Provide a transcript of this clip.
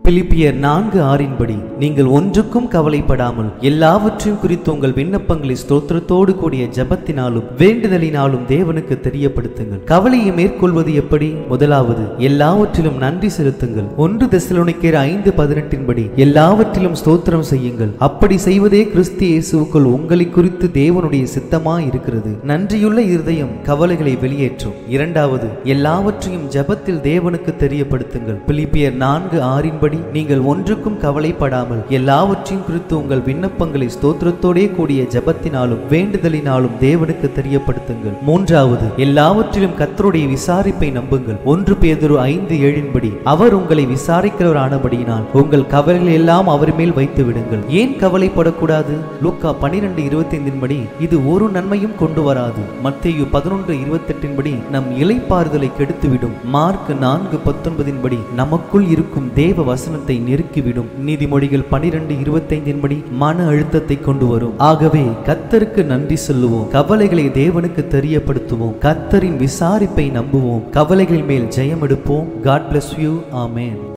பிலிப்பியர் நான்கு ஆறின்படி நீங்கள் ஒன்றுக்கும் கவலைப்படாமல் எல்லாவற்றையும் குறித்து உங்கள் விண்ணப்பங்களை ஸ்தோத்திரத்தோடு கூடிய ஜெபத்தினாலும் வேண்டுதலினாலும் தேவனுக்கு தெரியப்படுத்துங்கள் கவலையை மேற்கொள்வது எப்படி முதலாவது எல்லாவற்றிலும் நன்றி செலுத்துங்கள் ஒன்று தெசலோனிக்கேர் ஐந்து பதினெட்டின்படி எல்லாவற்றிலும் ஸ்தோத்திரம் செய்யுங்கள் அப்படி செய்வதே கிறிஸ்து இயேசுவுக்குள் உங்களை குறித்து தேவனுடைய சித்தமாய் இருக்கிறது நன்றியுள்ள இருதயம் கவலைகளை வெளியேற்றும் இரண்டாவது எல்லாவற்றையும் ஜெபத்தில் தேவனுக்கு தெரியப்படுத்துங்கள் பிலிப்பியர் நான்கு ஆறின்படி நீங்கள் ஒன்றுக்கும் கவலைப்படாமல் எல்லாவற்றையும் குறித்து உங்கள் விண்ணப்பங்களை ஸ்தோத்திரத்தோடே கூடிய ஜெபத்தினாலும் வேண்டுதலினாலும் தேவனுக்கு தெரியப்படுத்துங்கள் மூன்றாவது எல்லாவற்றிலும் கர்த்தருடைய விசாரிப்பை நம்புங்கள் ஒன்று பேதுரு ஐந்து ஏழின்படி அவர் உங்களை விசாரிக்கிறவரானபடியினால் உங்கள் கவலைகள் எல்லாம் அவர் மேல் வைத்து விடுங்கள் ஏன் கவலைப்படக்கூடாது லூக்கா பனிரெண்டு இருபத்தி ஐந்தின்படி இது ஒரு நன்மையும் கொண்டு வராது மத்தேயு பதினொன்று இருபத்தெட்டின்படி நம் இலைப்பாறுதலை கெடுத்துவிடும் மார்க் நான்கு பத்தொன்பதின்படி நமக்குள் இருக்கும் தேவ வசனத்தை நெருக்கிவிடும் நீதிமொழிகள் பனிரெண்டு இருபத்தைந்தின்படி மன அழுத்தத்தை கொண்டு வரும் ஆகவே கத்தருக்கு நன்றி சொல்லுவோம் கவலைகளை தேவனுக்கு தெரியப்படுத்துவோம் கத்தரின் விசாரிப்பை நம்புவோம் கவலைகள் மேல் ஜெயம் எடுப்போம் காட் bless யூ ஆமென்